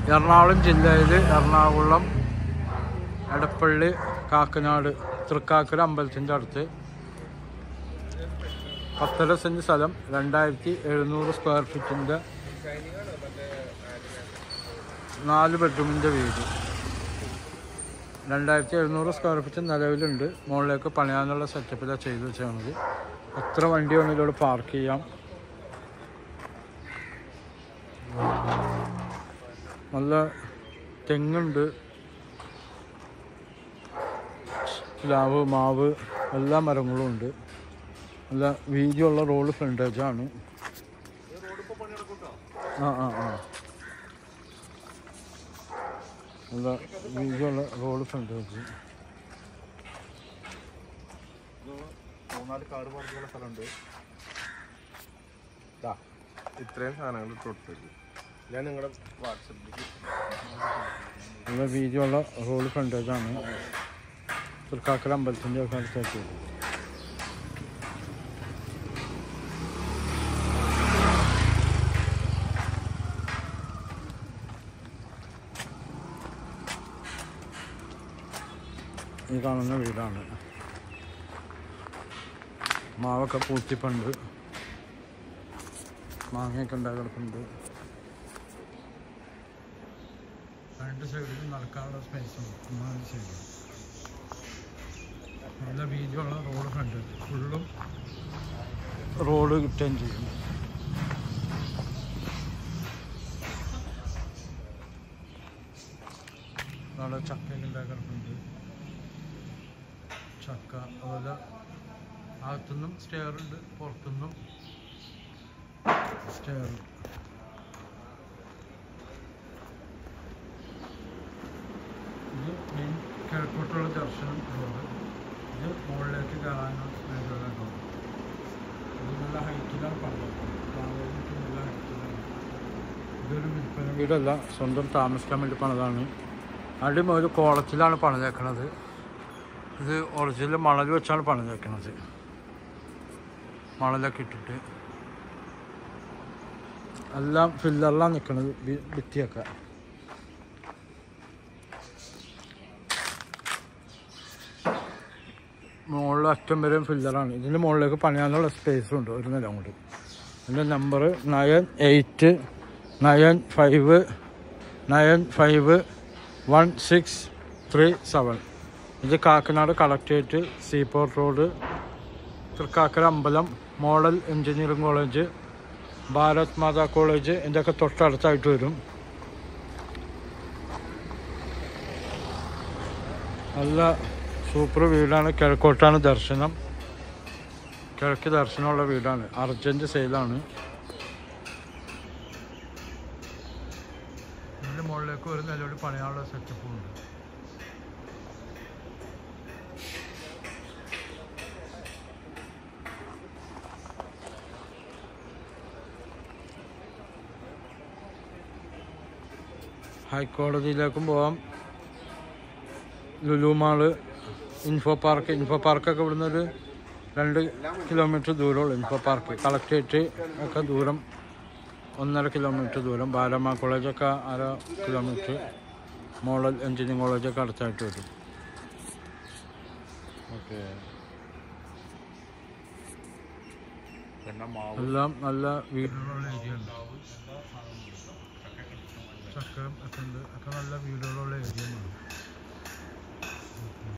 എറണാകുളം ജില്ലയിൽ എറണാകുളം എടപ്പള്ളി കാക്കനാട് തൃക്കാക്കര അമ്പലത്തിൻ്റെ അടുത്ത് പത്തര സെൻറ്റ് സ്ഥലം രണ്ടായിരത്തി എഴുന്നൂറ് സ്ക്വയർ ഫീറ്റിൻ്റെ നാല് ബെഡ്റൂമിൻ്റെ വീട് രണ്ടായിരത്തി എഴുന്നൂറ് സ്ക്വയർ ഫീറ്റ് നിലവിലുണ്ട് മുകളിലേക്ക് പണിയാനുള്ള സെറ്റപ്പിലാണ് ചെയ്ത് വെച്ചാണത് എത്ര വണ്ടി വേണമെങ്കിലും ഇവിടെ പാർക്ക് ചെയ്യാം നല്ല തെങ്ങുണ്ട് പ്ലാവ് മാവ് എല്ലാ മരങ്ങളും ഉണ്ട് നല്ല വീതിയുള്ള റോഡ് ഫ്രണ്ടേജാണ് ആ ആ ആ നല്ല വീതിയുള്ള റോഡ് ഫ്രണ്ടേജ് മൂന്നാല് കാർ പാർക്കുള്ള സ്ഥലമുണ്ട് ദാ, ഇത്രയും സാധനങ്ങൾ തൊട്ടില്ല ഞാൻ നിങ്ങളുടെ വാട്സപ്പിലേക്ക് നല്ല വീതിയുള്ള റോഡ് ഫ്രണ്ടേജാണ് തൃക്കാക്കര അമ്പലത്തിൻ്റെ ഒക്കെ അടുത്തായിട്ട് ഈ കാണുന്ന വീടാണ് മാവൊക്കെ പൂത്തിപ്പുണ്ട് മാങ്ങയൊക്കെ ഉണ്ടായി കിടക്കുന്നുണ്ട് രണ്ട് സൈഡിലും നടക്കാനുള്ള സ്പേസ് ഉണ്ട് മൂന്നാല് സൈഡിൽ നല്ല വീതിയുള്ള റോഡ് ഫ്രണ്ട് ഫുള്ളും റോഡ് കിട്ടുകയും ചെയ്യും അവിടെ ചക്കയൊക്കെ ഉണ്ടാക്കി കിടക്കുന്നുണ്ട് ചക്ക അതുപോലെ അകത്തുനിന്നും സ്റ്റെയർ ഉണ്ട് പുറത്തുനിന്നും സ്റ്റെയർ ഇത് മെയിൻ കിഴക്കോട്ടുള്ള ദർശനം റോഡ് ഇത് മുകളിലേക്ക് കയറാനുള്ള മേഖലകളാണ് ഇത് നല്ല ഹൈറ്റിലാണ് പണിത് താഴേക്ക് നല്ല ഹൈറ്റിലാണ് ഇതൊരു വിൽപ്പന വീടല്ല സ്വന്തം താമസിക്കാൻ വേണ്ടി പണിതാണ് അടിമ ഒരു കോളത്തിലാണ് പണിതേക്കണത് ഇത് ഒറിജിനൽ മണൽ വെച്ചാണ് പണിതേക്കണത് മണലൊക്കെ ഇട്ടിട്ട് എല്ലാം ഫില്ലറിലാണ് നിൽക്കണത് ഭിത്തിയൊക്കെ മുകളിൽ അറ്റം വരെയും ഫില്ലറാണ് ഇതിൻ്റെ മുകളിലേക്ക് പണിയാനുള്ള സ്പേസും ഉണ്ട് ഒരു നില കൊണ്ട് ഇതിൻ്റെ number nine eight nine five nine five one six three seven ഇത് Kakkanad collectorate seaport road Thrikkakara അമ്പലം model engineering college Bharat Mata college ഇതിൻ്റെയൊക്കെ തൊട്ടടുത്തായിട്ട് വരും നല്ല സൂപ്പർ വീടാണ് കിഴക്കോട്ടാണ് ദർശനം കിഴക്ക് ദർശനമുള്ള വീടാണ് അർജൻറ്റ് സെയിലാണ് ഇതിൻ്റെ മുകളിലേക്ക് ഒരു നിലവിൽ പണിയാനുള്ള സെറ്റപ്പും ഉണ്ട് ഹൈക്കോടതിയിലേക്കും പോവാം Lulu mall info park info പാർക്കൊക്കെ ഇവിടുന്ന് ഒരു രണ്ട് കിലോമീറ്റർ ദൂരമുള്ളൂ ഇൻഫോ പാർക്ക് കളക്ട്രേറ്റ് ഒക്കെ ദൂരം ഒന്നര കിലോമീറ്റർ ദൂരം ബാലമ്മ കോളേജൊക്കെ അര കിലോമീറ്റർ മോഡൽ എഞ്ചിനീയറിംഗ് കോളേജൊക്കെ അടുത്തായിട്ട് വരും ഓക്കെ പിന്നെ മാവ് എല്ലാം നല്ല വീടുകളുള്ള ഏരിയ ഉണ്ട് ചക്രം ഒക്കെ ഉണ്ട് ഒക്കെ നല്ല വീടുകൾ